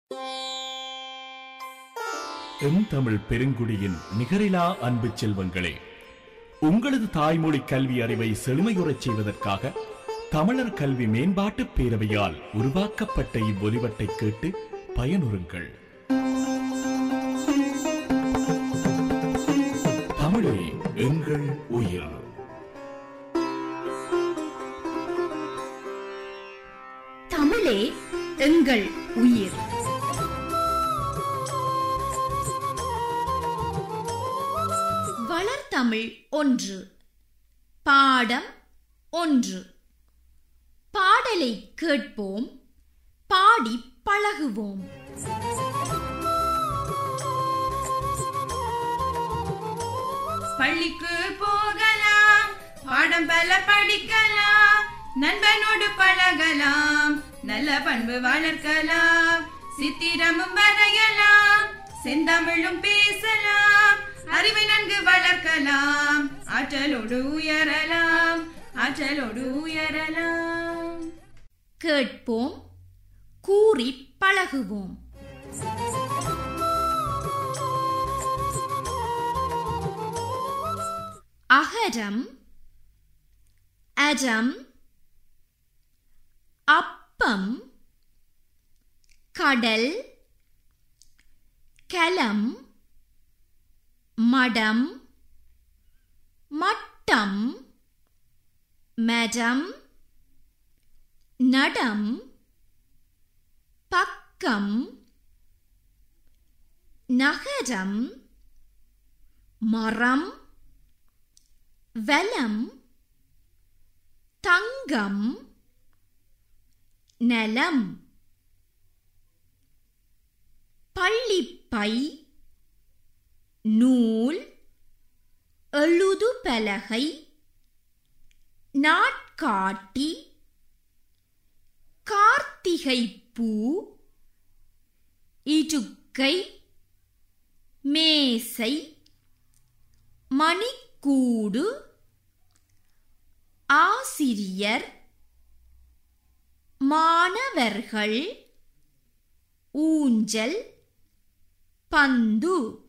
M Tamil பெருங்குடியின் நிகரிலா அன்பு செல்வங்களே உங்களது தாய்மொழி கல்வி அறிவை செழுமையுறச் செய்வதற்காக தமிழர் கல்வி மேம்பாட்டு பேரவையால் உருவாக்கப்பட்ட இவ்வொலிவட்டை கேட்டு பயனுறுங்கள் தமிழே எங்கள் உயிர் தமிழே எங்கள் உயிர் வளர்தமிழ் ஒன்று பாடம் ஒன்று பாடலை கேட்போம் பாடி பழகுவோம் பள்ளிக்கு போகலாம் பாடம் பல படிக்கலாம் நண்பனோடு பழகலாம் நல்ல பண்பு வளர்க்கலாம் சித்திரமும் வரையலாம் செந்தமிழும் பேசலாம் அறிவை நன்கு வளர்க்கலாம் ஆற்றலோடு உயரலாம் ஆற்றலோடு உயரலாம் கேட்போம் கூறி பழகுவோம் அகரம் அடம் அப்பம் கடல் கலம் மடம் மட்டம் மடம் நடம் பக்கம் நகரம் மரம் வலம் தங்கம் நலம் பள்ளிப்பை நூல் எழுது பலகை நாட்காட்டி கார்த்திகை பூ இடுக்கை மேசை மணிக்கூடு ஆசிரியர் மாணவர்கள் ஊஞ்சல் பந்து